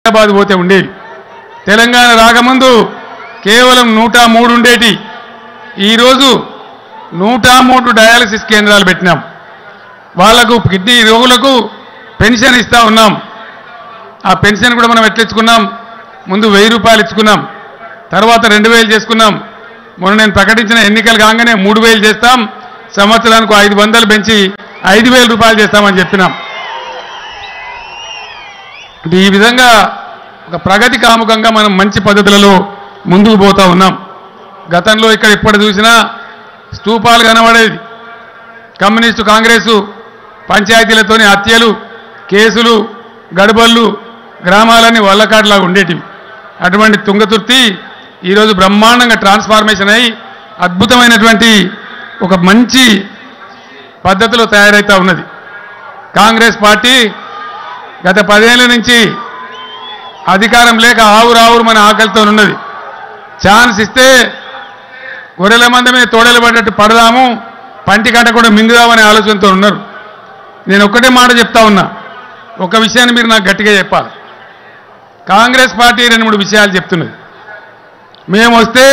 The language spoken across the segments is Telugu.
హైదరాబాద్ పోతే ఉండేవి తెలంగాణ రాకముందు కేవలం నూట మూడు ఉండేటి ఈరోజు నూట మూడు డయాలసిస్ కేంద్రాలు పెట్టినాం వాళ్లకు కిడ్నీ రోగులకు పెన్షన్ ఇస్తా ఉన్నాం ఆ పెన్షన్ కూడా మనం ఎట్లించుకున్నాం ముందు వెయ్యి రూపాయలు ఇచ్చుకున్నాం తర్వాత రెండు వేలు చేసుకున్నాం మొన్న నేను ప్రకటించిన ఎన్నికలు కాగానే మూడు వేలు చేస్తాం సంవత్సరానికి ఐదు వందలు పెంచి ఐదు వేల రూపాయలు చేస్తామని చెప్పినాం అంటే ఈ విధంగా ఒక ప్రగతి కాముకంగా మనం మంచి పద్ధతులలో ముందుకు పోతా ఉన్నాం గతంలో ఇక్కడ ఎప్పుడు చూసినా స్తూపాలు కనబడేది కమ్యూనిస్టు కాంగ్రెసు పంచాయతీలతోని హత్యలు కేసులు గడబళ్ళు గ్రామాలన్నీ వల్లకాటులాగా ఉండేటివి అటువంటి తుంగతుర్తి ఈరోజు బ్రహ్మాండంగా ట్రాన్స్ఫార్మేషన్ అయి అద్భుతమైనటువంటి ఒక మంచి పద్ధతిలో తయారైతా ఉన్నది కాంగ్రెస్ పార్టీ గత పదేళ్ల నుంచి అధికారం లేక ఆవురు ఆవురు మన ఆకలితో ఉన్నది ఛాన్స్ ఇస్తే గొర్రెల మంద మీద తోడలు పడ్డట్టు పడదాము పంటి కంట కూడా మింగుదామనే ఆలోచనతో ఉన్నారు నేను ఒక్కటే మాట చెప్తా ఉన్నా ఒక విషయాన్ని మీరు నాకు గట్టిగా చెప్పాలి కాంగ్రెస్ పార్టీ రెండు మూడు విషయాలు చెప్తున్నది మేము వస్తే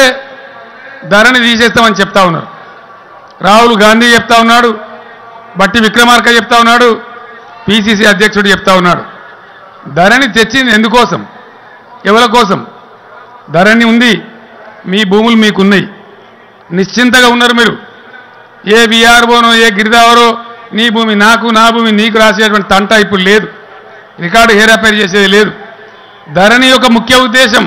ధరని తీసేస్తామని చెప్తా ఉన్నారు రాహుల్ గాంధీ చెప్తా ఉన్నాడు బట్టి విక్రమార్క చెప్తా ఉన్నాడు పిసిసి అధ్యక్షుడు చెప్తా ఉన్నాడు ధరణి తెచ్చింది ఎందుకోసం ఎవరి కోసం ధరణి ఉంది మీ భూములు మీకున్నాయి నిశ్చింతగా ఉన్నారు మీరు ఏ విఆర్ఓనో ఏ గిరిదావరో నీ భూమి నాకు నా భూమి నీకు రాసేటువంటి తంట ఇప్పుడు లేదు రికార్డు హేరాపేరు చేసేది లేదు ధరణి యొక్క ముఖ్య ఉద్దేశం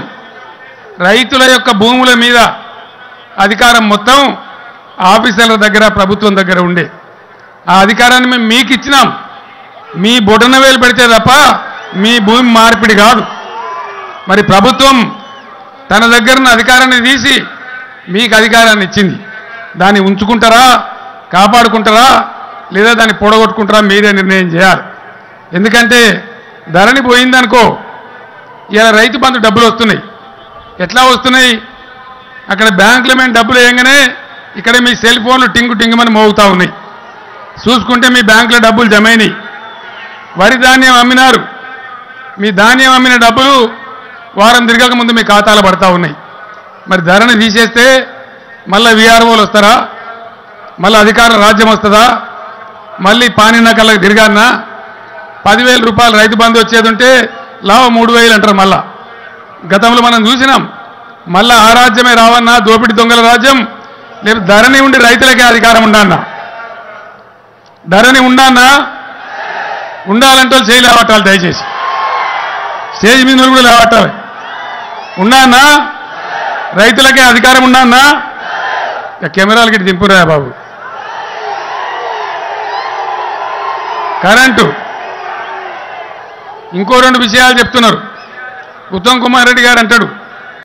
రైతుల యొక్క భూముల మీద అధికారం మొత్తం ఆఫీసర్ల దగ్గర ప్రభుత్వం దగ్గర ఉండే ఆ అధికారాన్ని మేము మీకు ఇచ్చినాం మీ బొటన వేలు పెడితే తప్ప మీ భూమి మార్పిడి కాదు మరి ప్రభుత్వం తన దగ్గర ఉన్న అధికారాన్ని తీసి మీకు అధికారాన్ని ఇచ్చింది దాన్ని ఉంచుకుంటారా కాపాడుకుంటారా లేదా దాన్ని పొడగొట్టుకుంటారా మీరే నిర్ణయం చేయాలి ఎందుకంటే ధరణి పోయిందనుకో ఇలా రైతు బంధు డబ్బులు వస్తున్నాయి ఎట్లా వస్తున్నాయి అక్కడ బ్యాంకులో మేము డబ్బులు వేయగానే ఇక్కడ మీ సెల్ ఫోన్లు టింగు టింగుమని మోగుతా ఉన్నాయి చూసుకుంటే మీ బ్యాంకులో డబ్బులు జమైనాయి వరి ధాన్యం అమ్మినారు మీ ధాన్యం అమ్మిన డబ్బులు వారం తిరగక ముందు మీ ఖాతాలో పడతా ఉన్నాయి మరి ధరని తీసేస్తే మళ్ళీ విఆర్ఓలు వస్తారా మళ్ళీ అధికార రాజ్యం వస్తుందా మళ్ళీ పానిన కళ్ళకి తిరగానా పదివేల రూపాయలు రైతు బంధు వచ్చేది ఉంటే లాభ మూడు వేలు అంటారు మళ్ళా గతంలో మనం చూసినాం మళ్ళా ఆ రాజ్యమే రావన్నా దోపిడి దొంగల రాజ్యం లేదు ధరణి ఉండి రైతులకే అధికారం ఉండన్నా ధరణి ఉండన్నా ఉండాలంటే వాళ్ళు చేయి లేవట్టాలి దయచేసి స్టేజ్ మీద కూడా లేవట్టాలి ఉన్నానా రైతులకే అధికారం ఉన్నానా ఇక కెమెరాలకి ఇటు దింపురా బాబు కరెంటు ఇంకో రెండు విషయాలు చెప్తున్నారు ఉత్తమ్ కుమార్ రెడ్డి గారు అంటాడు